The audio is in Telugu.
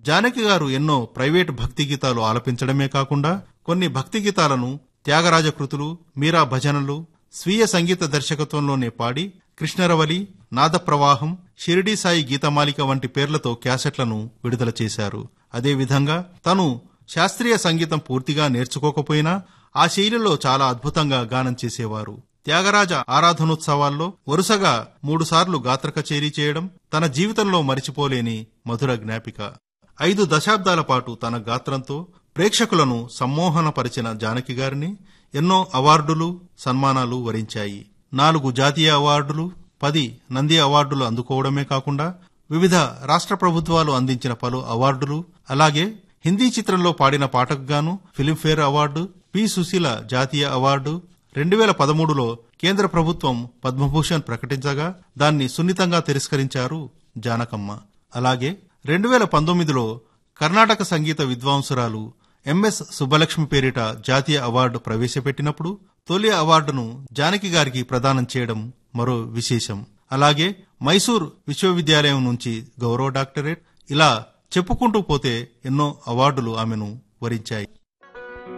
జానకి గారు ఎన్నో ప్రైవేటు భక్తి గీతాలు ఆలపించడమే కాకుండా కొన్ని భక్తి గీతాలను త్యాగరాజ కృతులు మీరా భజనలు స్వీయ సంగీత దర్శకత్వంలోనే పాడి కృష్ణరవలి నాద ప్రవాహం షిరిడీ సాయి గీతమాలిక వంటి పేర్లతో క్యాసెట్లను విడుదల చేశారు అదేవిధంగా తను శాస్త్రీయ సంగీతం పూర్తిగా నేర్చుకోకపోయినా ఆ శైలిలో చాలా అద్భుతంగా గానం చేసేవారు త్యాగరాజ ఆరాధనోత్సవాల్లో వరుసగా మూడుసార్లు గాత్ర కచేరీ చేయడం తన జీవితంలో మరిచిపోలేని మధుర జ్ఞాపిక ఐదు దశాబ్దాల పాటు తన గాత్రంతో ప్రేక్షకులను సమ్మోహనపరిచిన జానకి గారిని ఎన్నో అవార్డులు సన్మానాలు వరించాయి నాలుగు జాతీయ అవార్డులు పది నంది అవార్డులు అందుకోవడమే కాకుండా వివిధ రాష్ట్ర ప్రభుత్వాలు అందించిన పలు అవార్డులు అలాగే హిందీ చిత్రంలో పాడిన పాటకు గాను ఫిలింఫేర్ అవార్డు పి సుశీల జాతీయ అవార్డు రెండు వేల పదమూడులో కేంద్ర ప్రభుత్వం పద్మభూషణ్ ప్రకటించగా దాన్ని సున్నితంగా తిరస్కరించారు జానకమ్మ అలాగే రెండు వేల పంతొమ్మిదిలో కర్ణాటక సంగీత విద్వాంసురాలు ఎంఎస్ సుబ్బలక్ష్మి పేరిట జాతీయ అవార్డు ప్రవేశపెట్టినప్పుడు తొలి అవార్డును జానకి గారికి ప్రదానం చేయడం మరో విశేషం అలాగే మైసూర్ విశ్వవిద్యాలయం నుంచి గౌరవ డాక్టరేట్ ఇలా చెప్పుకుంటూ పోతే ఎన్నో అవార్డులు ఆమెను వరించాయి